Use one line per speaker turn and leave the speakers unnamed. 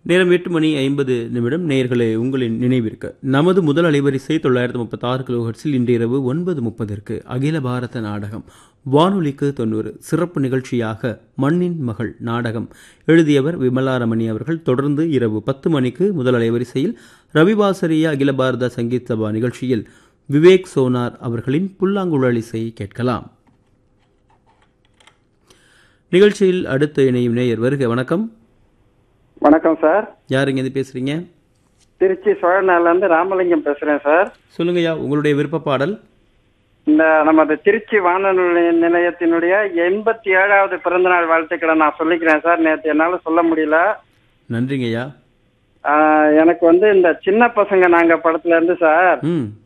நேரம் எட்டு மணி ஐம்பது நிமிடம் நேயர்களே உங்களின் நினைவிற்கு நமது முதல் அலைவரிசை தொள்ளாயிரத்து முப்பத்தாறு கிலோஹெர்ட்ஸில் இன்று இரவு ஒன்பது முப்பதற்கு அகில பாரத நாடகம் வானொலிக்கு தொண்ணூறு சிறப்பு நிகழ்ச்சியாக மண்ணின் மகள் நாடகம் எழுதியவர் விமலாரமணி அவர்கள் தொடர்ந்து இரவு பத்து மணிக்கு முதல் அலைவரிசையில் ரவிவாசரிய அகில பாரத சங்கீத் சபா நிகழ்ச்சியில் விவேக் சோனார் அவர்களின் புல்லாங்குழலிசை கேட்கலாம் நிகழ்ச்சியில் அடுத்த இணையும் நேயர் வருக வணக்கம்
வணக்கம் சார்
யாருங்க இது பேசுறீங்க
திருச்சி சோழநாள்ல இருந்து ராமலிங்கம் பேசுறேன் சார்
சொல்லுங்கய்யா உங்களுடைய விருப்ப பாடல்
இந்த நமது திருச்சி வானொலி நிலையத்தினுடைய எண்பத்தி ஏழாவது பிறந்தநாள் வாழ்த்துக்களை நான் சொல்லிக்கிறேன் சார் நேற்று என்னால சொல்ல முடியல
நன்றிங்கய்யா
ஆஹ், எனக்கு வந்து இந்த சின்ன பசங்க நாங்க படத்துல இருந்து சார்
ம்